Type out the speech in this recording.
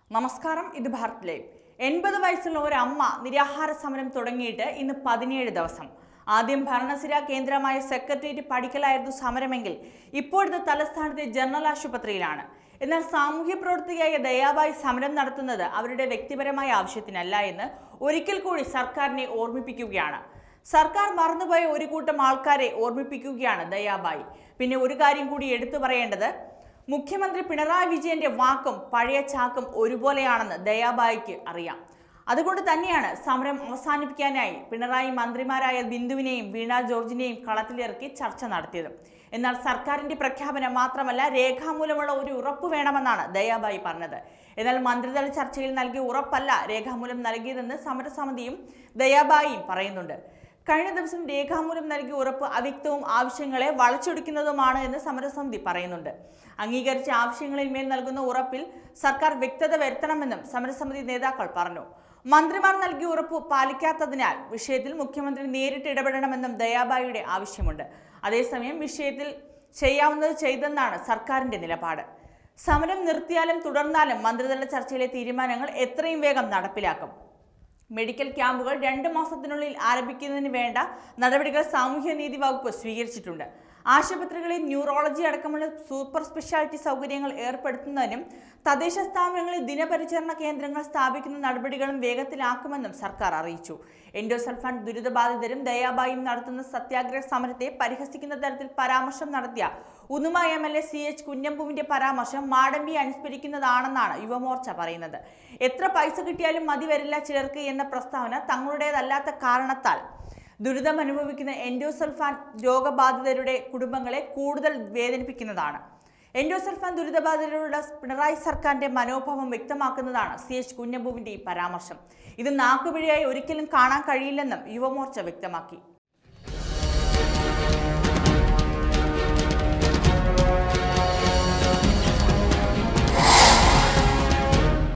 നമസ്കാരം ഇത് ഭാരത് ലൈവ് എൺപത് വയസ്സുള്ള ഒരു അമ്മ നിരാഹാര സമരം തുടങ്ങിയിട്ട് ഇന്ന് പതിനേഴ് ദിവസം ആദ്യം ഭരണസിര കേന്ദ്രമായ സെക്രട്ടേറിയറ്റ് പഠിക്കലായിരുന്നു സമരമെങ്കിൽ ഇപ്പോഴത്തെ തലസ്ഥാനത്തെ ജനറൽ ആശുപത്രിയിലാണ് എന്നാൽ സാമൂഹ്യ പ്രവർത്തകയായ ദയാബായി സമരം നടത്തുന്നത് അവരുടെ വ്യക്തിപരമായ ആവശ്യത്തിനല്ല എന്ന് ഒരിക്കൽ കൂടി സർക്കാരിനെ ഓർമ്മിപ്പിക്കുകയാണ് സർക്കാർ മറന്നുപോയ ഒരു കൂട്ടം ആൾക്കാരെ ഓർമ്മിപ്പിക്കുകയാണ് ദയാബായി പിന്നെ ഒരു കാര്യം കൂടി എടുത്തു പറയേണ്ടത് മുഖ്യമന്ത്രി പിണറായി വിജയന്റെ വാക്കും പഴയ ചാക്കും ഒരുപോലെയാണെന്ന് ദയാബായിക്ക് അറിയാം അതുകൊണ്ട് തന്നെയാണ് സമരം അവസാനിപ്പിക്കാനായി പിണറായി മന്ത്രിമാരായ ബിന്ദുവിനെയും വീണ ജോർജിനെയും കളത്തിലിറക്കി ചർച്ച നടത്തിയത് എന്നാൽ സർക്കാരിന്റെ പ്രഖ്യാപനം മാത്രമല്ല രേഖാമൂലമുള്ള ഒരു ഉറപ്പ് വേണമെന്നാണ് ദയാബായി പറഞ്ഞത് എന്നാൽ മന്ത്രിതല ചർച്ചയിൽ നൽകിയ ഉറപ്പല്ല രേഖാമൂലം നൽകിയതെന്ന് സമരസമിതിയും ദയാബായിയും പറയുന്നുണ്ട് കഴിഞ്ഞ ദിവസം രേഖാമൂലം നൽകിയ ഉറപ്പ് അവ്യക്തവും ആവശ്യങ്ങളെ വളച്ചൊടിക്കുന്നതുമാണ് എന്ന് സമരസമിതി പറയുന്നുണ്ട് അംഗീകരിച്ച ആവശ്യങ്ങളിൽ മേൽ നൽകുന്ന ഉറപ്പിൽ സർക്കാർ വ്യക്തത വരുത്തണമെന്നും സമരസമിതി നേതാക്കൾ പറഞ്ഞു മന്ത്രിമാർ നൽകിയ ഉറപ്പ് പാലിക്കാത്തതിനാൽ വിഷയത്തിൽ മുഖ്യമന്ത്രി നേരിട്ട് ഇടപെടണമെന്നും ദയാബായിയുടെ ആവശ്യമുണ്ട് അതേസമയം വിഷയത്തിൽ ചെയ്യാവുന്നത് ചെയ്തെന്നാണ് സർക്കാരിന്റെ നിലപാട് സമരം നിർത്തിയാലും തുടർന്നാലും മന്ത്രിതല ചർച്ചയിലെ തീരുമാനങ്ങൾ എത്രയും വേഗം നടപ്പിലാക്കും മെഡിക്കൽ ക്യാമ്പുകൾ രണ്ട് മാസത്തിനുള്ളിൽ ആരംഭിക്കുന്നതിന് വേണ്ട നടപടികൾ സാമൂഹ്യനീതി വകുപ്പ് സ്വീകരിച്ചിട്ടുണ്ട് ആശുപത്രികളിൽ ന്യൂറോളജി അടക്കമുള്ള സൂപ്പർ സ്പെഷ്യാലിറ്റി സൗകര്യങ്ങൾ ഏർപ്പെടുത്തുന്നതിനും തദ്ദേശ സ്ഥാപനങ്ങളിൽ ദിനപരിചരണ കേന്ദ്രങ്ങൾ സ്ഥാപിക്കുന്ന നടപടികളും വേഗത്തിലാക്കുമെന്നും സർക്കാർ അറിയിച്ചു എൻഡോസൾഫാൻ ദുരിതബാധിതരും ദയാബായും നടത്തുന്ന സത്യാഗ്രഹ സമരത്തെ പരിഹസിക്കുന്ന തരത്തിൽ പരാമർശം നടത്തിയ ഉനുമ M L A C H കുഞ്ഞമ്പുവിന്റെ പരാമർശം മാടമ്പി അനുസ്മരിക്കുന്നതാണെന്നാണ് യുവമോർച്ച പറയുന്നത് എത്ര പൈസ കിട്ടിയാലും മതി വരില്ല ചിലർക്ക് എന്ന പ്രസ്താവന തങ്ങളുടേതല്ലാത്ത കാരണത്താൽ ദുരിതം അനുഭവിക്കുന്ന എൻഡോസൾഫാൻ രോഗബാധിതരുടെ കുടുംബങ്ങളെ കൂടുതൽ വേദനിപ്പിക്കുന്നതാണ് എൻഡോസൾഫാൻ ദുരിതബാധിതരുടെ പിണറായി സർക്കാരിന്റെ മനോഭാവം വ്യക്തമാക്കുന്നതാണ് സി എച്ച് കുഞ്ഞമ്പുവിന്റെ ഈ പരാമർശം ഇത് നാക്കുപിഴയായി ഒരിക്കലും കാണാൻ കഴിയില്ലെന്നും യുവമോർച്ച വ്യക്തമാക്കി